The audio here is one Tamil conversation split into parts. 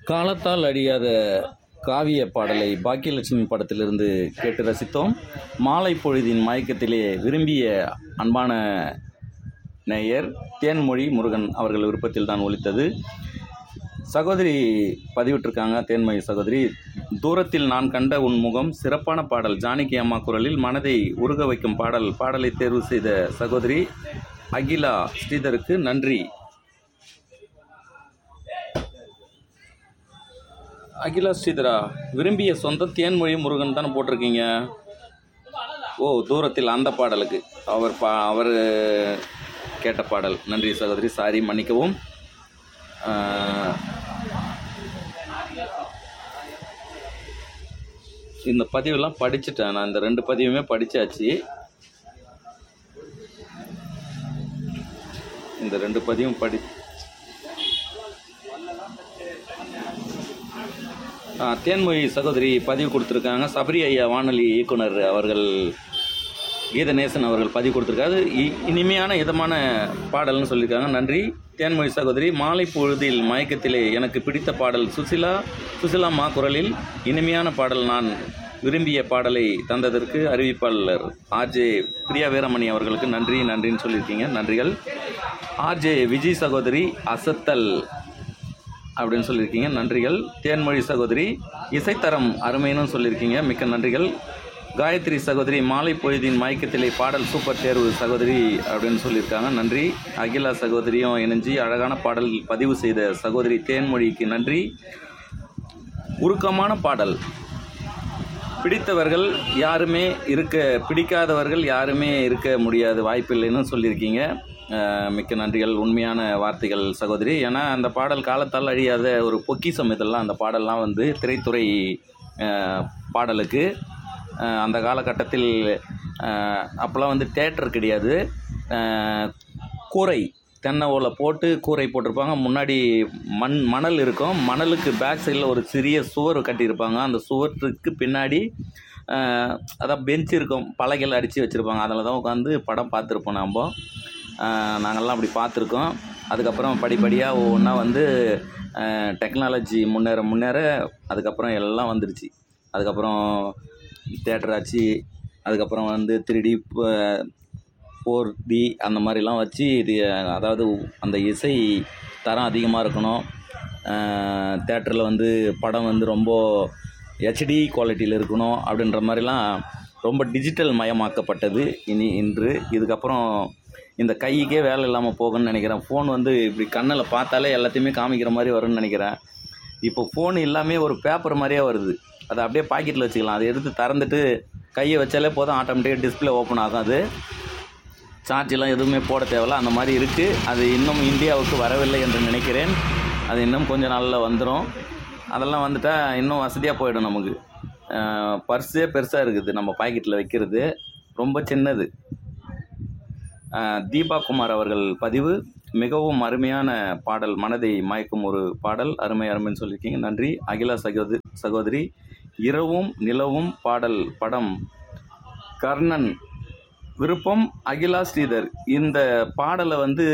காலத்தால் அழியாத காவிய பாடலை பாக்கியலட்சுமி படத்திலிருந்து கேட்டு ரசித்தோம் மாலை பொழுதின் மயக்கத்திலே விரும்பிய அன்பான நேயர் தேன்மொழி முருகன் அவர்கள் விருப்பத்தில் தான் ஒலித்தது சகோதரி பதிவிட்டிருக்காங்க தேன்மொழி சகோதரி தூரத்தில் நான் கண்ட உன் முகம் சிறப்பான பாடல் ஜானகி அம்மா குரலில் மனதை உருக வைக்கும் பாடல் பாடலை தேர்வு செய்த சகோதரி அகிலா ஸ்ரீதருக்கு நன்றி அகிலா ஸ்ரீதரா விரும்பிய சொந்த தேன்மொழி முருகன் தானே போட்டிருக்கீங்க ஓ தூரத்தில் அந்த பாடலுக்கு அவர் பா அவர் கேட்ட பாடல் நன்றி சகோதரி சாரி மன்னிக்கவும் ஆஹ், இந்த பதிவெல்லாம் படிச்சுட்டேன் நான் இந்த ரெண்டு பதிவுமே படிச்சாச்சு இந்த ரெண்டு பதிவும் படி ஆ, தேன்மொழி சகோதரி பதிவு கொடுத்துருக்காங்க சபரி ஐயா வானொலி இயக்குனர் அவர்கள் கீதநேசன் அவர்கள் பதிவு கொடுத்துருக்காரு இ- இனிமையான இதமான பாடல்னு சொல்லியிருக்காங்க நன்றி தேன்மொழி சகோதரி மாலை பொழுதில் மயக்கத்திலே எனக்கு பிடித்த பாடல் சுசிலா சுசிலாம்மா குரலில் இனிமையான பாடல் நான் விரும்பிய பாடலை தந்ததற்கு அறிவிப்பாளர் ஆர்ஜே பிரியா வீரமணி அவர்களுக்கு நன்றி நன்றின்னு சொல்லியிருக்கீங்க நன்றிகள் ஆர்ஜே விஜய் சகோதரி அசத்தல் அப்படின்னு சொல்லியிருக்கீங்க நன்றிகள் தேன்மொழி சகோதரி இசைத்தரம் அருமைன்னு சொல்லியிருக்கீங்க மிக்க நன்றிகள் காயத்ரி சகோதரி மாலை பொழுதின் மயக்கத்திலே பாடல் சூப்பர் தேர்வு சகோதரி அப்படின்னு சொல்லியிருக்காங்க நன்றி அகிலா சகோதரியும் இணைஞ்சு அழகான பாடல் பதிவு செய்த சகோதரி தேன்மொழிக்கு நன்றி உருக்கமான பாடல் பிடித்தவர்கள் யாருமே இருக்க பிடிக்காதவர்கள் யாருமே இருக்க முடியாது வாய்ப்பில்லைன்னு சொல்லியிருக்கீங்க அஹ் மிக்க நன்றிகள் உண்மையான வார்த்தைகள் சகோதரி ஏன்னா அந்த பாடல் காலத்தால் அழியாத ஒரு பொக்கிஷம் இதெல்லாம் அந்த பாடல்லாம் வந்து திரைத்துறை அஹ், பாடலுக்கு அஹ், அந்த காலகட்டத்தில் அஹ், அப்போல்லாம் வந்து தேட்டர் கிடையாது அஹ், கூரை தென்னை ஓலை போட்டு கூரை போட்டிருப்பாங்க முன்னாடி மண் மணல் இருக்கும் மணலுக்கு பேக் சைடில் ஒரு சிறிய சுவர் கட்டியிருப்பாங்க அந்த சுவற்றுக்கு பின்னாடி ஆஹ், அதான் பெஞ்ச் இருக்கும் பலகைகள் அடித்து வச்சுருப்பாங்க அதில் தான் உட்காந்து படம் பார்த்துருப்போம் நாம் நாங்கள்லாம் அப்படி பார்த்துருக்கோம் அதுக்கப்புறம் படிப்படியாக ஒவ்வொன்றா வந்து டெக்னாலஜி முன்னேற முன்னேற அதுக்கப்புறம் எல்லாம் வந்துடுச்சு அதுக்கப்புறம் தேட்டர் ஆச்சு அதுக்கப்புறம் வந்து த்ரீ ஃபோர் டி அந்த மாதிரிலாம் வச்சு இது அதாவது அந்த இசை தரம் அதிகமாக இருக்கணும் தேட்டரில் வந்து படம் வந்து ரொம்ப ஹெச்டி குவாலிட்டியில் இருக்கணும் அப்படின்ற மாதிரிலாம் ரொம்ப டிஜிட்டல் மயமாக்கப்பட்டது இனி இன்று இதுக்கப்புறம் இந்த கைக்கே வேலை இல்லாமல் போகும்னு நினைக்கிறேன் ஃபோன் வந்து இப்படி கண்ணில் பார்த்தாலே எல்லாத்தையுமே காமிக்கிற மாதிரி வரும்னு நினைக்கிறேன் இப்போ ஃபோன் எல்லாமே ஒரு பேப்பர் மாதிரியே வருது அதை அப்படியே பாக்கெட்டில் வச்சுக்கலாம் அதை எடுத்து திறந்துட்டு கையை வச்சாலே போதும் ஆட்டோமேட்டிக்காக டிஸ்பிளே ஓப்பன் ஆகும் அது சார்ஜெலாம் எதுவுமே போட தேவையில்ல அந்த மாதிரி இருக்குது அது இன்னும் இந்தியாவுக்கு வரவில்லை என்று நினைக்கிறேன் அது இன்னும் கொஞ்ச நாளில் வந்துடும் அதெல்லாம் வந்துட்டால் இன்னும் வசதியாக போயிடும் நமக்கு பர்ஸே பெருசாக இருக்குது நம்ம பாக்கெட்டில் வைக்கிறது ரொம்ப சின்னது அஹ், தீபா குமார் அவர்கள் பதிவு மிகவும் அருமையான பாடல் மனதை மயக்கும் ஒரு பாடல் அருமை அருமைன்னு சொல்லியிருக்கீங்க நன்றி அகிலா சகோதரி சகோதரி இரவும் நிலவும் பாடல் படம் கர்ணன் விருப்பம் அகிலா ஸ்ரீதர் இந்த பாடலை வந்து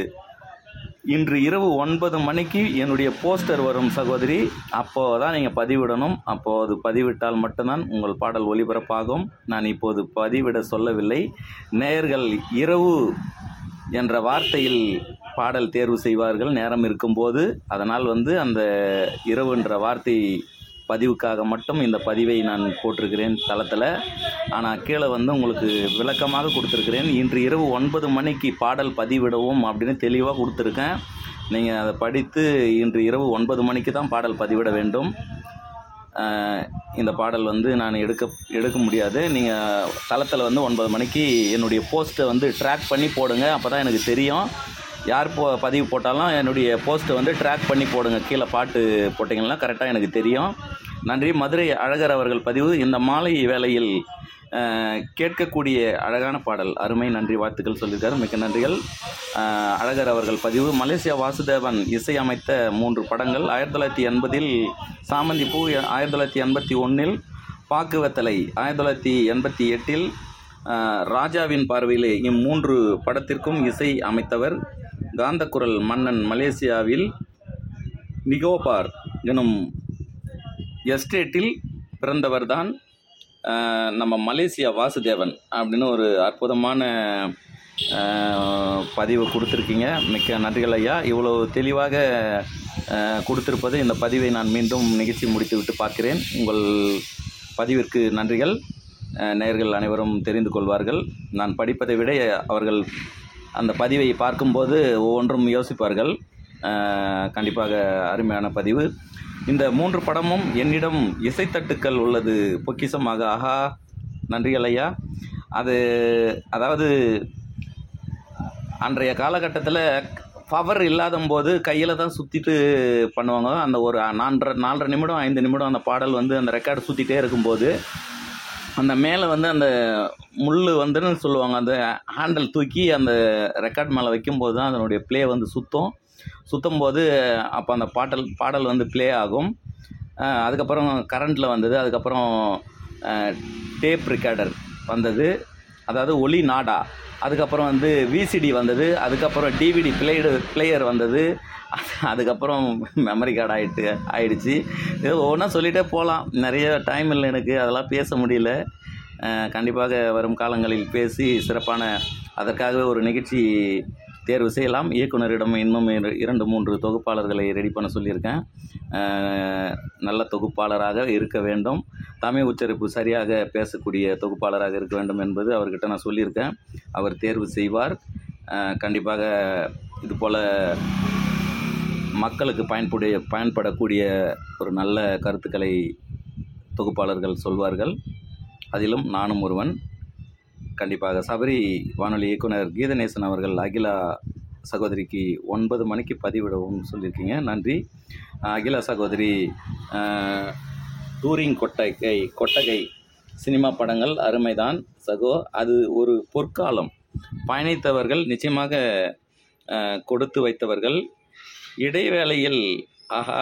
இன்று இரவு ஒன்பது மணிக்கு என்னுடைய போஸ்டர் வரும் சகோதரி அப்போ தான் நீங்கள் பதிவிடணும் அப்போது பதிவிட்டால் மட்டும்தான் உங்கள் பாடல் ஒளிபரப்பாகும் நான் இப்போது பதிவிட சொல்லவில்லை நேயர்கள் இரவு என்ற வார்த்தையில் பாடல் தேர்வு செய்வார்கள் நேரம் இருக்கும்போது அதனால் வந்து அந்த இரவுன்ற வார்த்தை பதிவுக்காக மட்டும் இந்த பதிவை நான் போட்டிருக்கிறேன் தளத்தில் ஆனால் கீழே வந்து உங்களுக்கு விளக்கமாக கொடுத்துருக்கிறேன் இன்று இரவு ஒன்பது மணிக்கு பாடல் பதிவிடவும் அப்படின்னு தெளிவாக கொடுத்துருக்கேன் நீங்கள் அதை படித்து இன்று இரவு ஒன்பது மணிக்கு தான் பாடல் பதிவிட வேண்டும் ஆஹ் இந்த பாடல் வந்து நான் எடுக்க எடுக்க முடியாது நீங்கள் தளத்தில் வந்து ஒன்பது மணிக்கு என்னுடைய போஸ்ட்டை வந்து ட்ராக் பண்ணி போடுங்க அப்போ தான் எனக்கு தெரியும் யார் போ பதிவு போட்டாலும் என்னுடைய போஸ்ட்டை வந்து ட்ராக் பண்ணி போடுங்க கீழே பாட்டு போட்டிங்கன்னா கரெக்டாக எனக்கு தெரியும் நன்றி மதுரை அழகர் அவர்கள் பதிவு இந்த மாலை வேளையில் ஆஹ், கேட்கக்கூடிய அழகான பாடல் அருமை நன்றி வாழ்த்துக்கள் சொல்லியிருக்காரு மிக்க நன்றிகள் ஆஹ், அழகர் அவர்கள் பதிவு மலேசியா வாசுதேவன் இசையமைத்த மூன்று படங்கள் ஆயிரத்தி தொள்ளாயிரத்தி எண்பதில் சாமந்தி பூ ஆயிரத்தி தொள்ளாயிரத்தி எண்பத்தி ஒன்றில் பாக்குவத்தலை ஆயிரத்தி தொள்ளாயிரத்தி எண்பத்தி எட்டில் ஆஹ், ராஜாவின் பார்வையிலே இம்மூன்று படத்திற்கும் இசை அமைத்தவர் காந்தக்குரல் மன்னன் மலேசியாவில் நிகோபார் எனும் எஸ்டேட்டில் பிறந்தவர்தான் ஆஹ், நம்ம மலேசியா வாசுதேவன் அப்படின்னு ஒரு அற்புதமான ஆஹ், பதிவு கொடுத்துருக்கீங்க மிக்க நன்றிகள் ஐயா இவ்வளோ தெளிவாக ஆஹ், கொடுத்திருப்பது இந்த பதிவை நான் மீண்டும் நிகழ்ச்சி முடித்துவிட்டு பார்க்கிறேன் உங்கள் பதிவிற்கு நன்றிகள் ஆஹ், நேயர்கள் அனைவரும் தெரிந்து கொள்வார்கள் நான் படிப்பதை விட அவர்கள் அந்த பதிவை பார்க்கும்போது ஒவ்வொன்றும் யோசிப்பார்கள் ஆஹ், கண்டிப்பாக அருமையான பதிவு இந்த மூன்று படமும் என்னிடம் இசைத்தட்டுக்கள் உள்ளது பொக்கிஷமாக ஆஹா நன்றிகள் ஐயா அது அதாவது அன்றைய காலகட்டத்தில் பவர் இல்லாத போது கையில் தான் சுற்றிட்டு பண்ணுவாங்க அந்த ஒரு நாலரை நாலரை நிமிடம் ஐந்து நிமிடம் அந்த பாடல் வந்து அந்த ரெக்கார்டு சுற்றிட்டே இருக்கும்போது அந்த மேலே வந்து அந்த முள் வந்துன்னு சொல்லுவாங்க அந்த ஹேண்டில் தூக்கி அந்த ரெக்கார்ட் மேலே வைக்கும்போது தான் அதனுடைய ப்ளே வந்து சுற்றும் சுற்றும் போது அப்போ அந்த பாடல் பாடல் வந்து ப்ளே ஆகும் அஹ் அதுக்கப்புறம் கரண்ட்டில் வந்தது அதுக்கப்புறம் டேப் ரெக்கார்டர் வந்தது அதாவது ஒலி நாடா அதுக்கப்புறம் வந்து விசிடி வந்தது அதுக்கப்புறம் டிவிடி பிளேடு பிளேயர் வந்தது அது- அதுக்கப்புறம் மெமரி கார்டு ஆகிட்டு ஆயிடுச்சு இது ஒவ்வொன்றா சொல்லிகிட்டே போகலாம் நிறைய டைம் இல்லை எனக்கு அதெல்லாம் பேச முடியல அஹ் கண்டிப்பாக வரும் காலங்களில் பேசி சிறப்பான அதற்காகவே ஒரு நிகழ்ச்சி தேர்வு செய்யலாம் இயக்குனரிடம் இன்னும் இர- இரண்டு மூன்று தொகுப்பாளர்களை ரெடி பண்ண சொல்லியிருக்கேன் அஹ் நல்ல தொகுப்பாளராக இருக்க வேண்டும் தமிழ் உச்சரிப்பு சரியாக பேசக்கூடிய தொகுப்பாளராக இருக்க வேண்டும் என்பது அவர்கிட்ட நான் சொல்லியிருக்கேன் அவர் தேர்வு செய்வார் அஹ் கண்டிப்பாக இது போல் மக்களுக்கு பயன்படைய பயன்படக்கூடிய ஒரு நல்ல கருத்துக்களை தொகுப்பாளர்கள் சொல்வார்கள் அதிலும் நானும் ஒருவன் கண்டிப்பாக சபரி வானொலி இயக்குனர் கீதநேசன் அவர்கள் அகிலா சகோதரிக்கு ஒன்பது மணிக்கு பதிவிடவும் சொல்லியிருக்கீங்க நன்றி அஹ் அகிலா சகோதரி அஹ், டூரிங் கொட்டகை கொட்டகை சினிமா படங்கள் அருமைதான் சகோ அது ஒரு பொற்காலம் பயணித்தவர்கள் நிச்சயமாக அஹ், கொடுத்து வைத்தவர்கள் இடைவேளையில் ஆஹா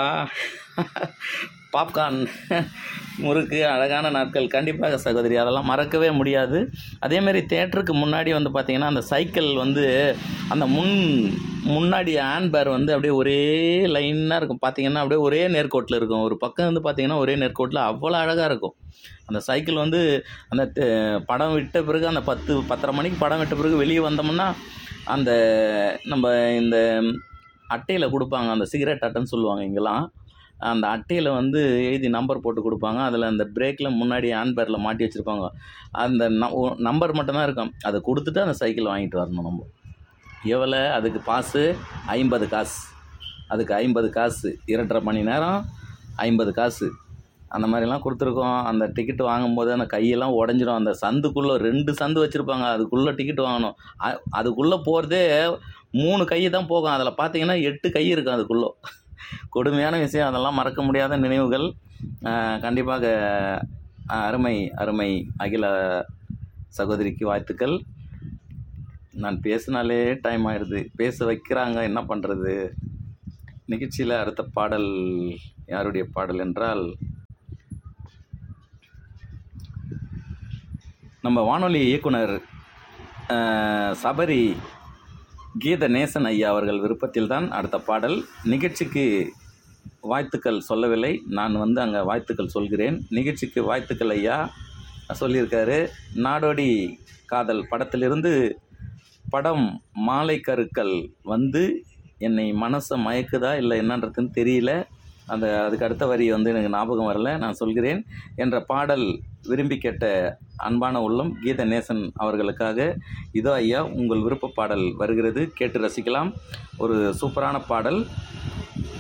பாப்கார்ன் முறுக்கு அழகான நாட்கள் கண்டிப்பாக சகோதரி அதெல்லாம் மறக்கவே முடியாது அதேமாரி தேட்டருக்கு முன்னாடி வந்து பார்த்திங்கன்னா அந்த சைக்கிள் வந்து அந்த முன் முன்னாடி ஹேண்ட்பேர் வந்து அப்படியே ஒரே லைனாக இருக்கும் பார்த்தீங்கன்னா அப்படியே ஒரே நேர்கோட்டில் இருக்கும் ஒரு பக்கம் வந்து பார்த்திங்கன்னா ஒரே நேர்கோட்டில் அவ்வளோ அழகாக இருக்கும் அந்த சைக்கிள் வந்து அந்த தெ- படம் விட்ட பிறகு அந்த பத்து பத்தரை மணிக்கு படம் விட்ட பிறகு வெளியே வந்தோம்னா அந்த நம்ம இந்த அட்டையில் கொடுப்பாங்க அந்த சிகரெட் அட்டைன்னு சொல்லுவாங்க இங்கெல்லாம் அந்த அட்டையில் வந்து எழுதி நம்பர் போட்டு கொடுப்பாங்க அதில் அந்த பிரேக்கில் முன்னாடி ஹேண்ட்பேரில் மாட்டி வச்சுருப்பாங்க அந்த நம்பர் மட்டும்தான் இருக்கும் அதை கொடுத்துட்டு அந்த சைக்கிள் வாங்கிட்டு வரணும் நம்ம எவ்வளோ அதுக்கு பாஸு ஐம்பது காசு அதுக்கு ஐம்பது காசு இரண்டரை மணி நேரம் ஐம்பது காசு அந்த மாதிரிலாம் கொடுத்துருக்கோம் அந்த டிக்கெட் வாங்கும்போது அந்த கையெல்லாம் உடஞ்சிரும் அந்த சந்துக்குள்ளே ரெண்டு சந்து வச்சுருப்பாங்க அதுக்குள்ளே டிக்கெட் வாங்கணும் அ- அதுக்குள்ளே போகிறதே மூணு கை தான் போகும் அதில் பார்த்தீங்கன்னா எட்டு கை இருக்கும் அதுக்குள்ளே கொடுமையான விஷயம் அதெல்லாம் மறக்க முடியாத நினைவுகள் அஹ், கண்டிப்பாக அஹ், அருமை அருமை அகில சகோதரிக்கு வாழ்த்துக்கள் நான் பேசினாலே டைம் ஆயிடுது பேச வைக்கிறாங்க என்ன பண்ணுறது நிகழ்ச்சியில் அடுத்த பாடல் யாருடைய பாடல் என்றால் நம்ம வானொலி இயக்குனர் அஹ், சபரி கீத நேசன் ஐயா அவர்கள் விருப்பத்தில் தான் அடுத்த பாடல் நிகழ்ச்சிக்கு வாழ்த்துக்கள் சொல்லவில்லை நான் வந்து அங்கே வாழ்த்துக்கள் சொல்கிறேன் நிகழ்ச்சிக்கு வாழ்த்துக்கள் ஐயா சொல்லியிருக்காரு நாடோடி காதல் படத்திலிருந்து படம் மாலை கருக்கள் வந்து என்னை மனசை மயக்குதா இல்லை என்னன்றதுன்னு தெரியல அந்த அதுக்கு அடுத்த வரி வந்து எனக்கு ஞாபகம் வரல நான் சொல்கிறேன் என்ற பாடல் விரும்பி கேட்ட அன்பான உள்ளம் கீத நேசன் அவர்களுக்காக இதோ ஐயா உங்கள் விருப்ப பாடல் வருகிறது கேட்டு ரசிக்கலாம் ஒரு சூப்பரான பாடல்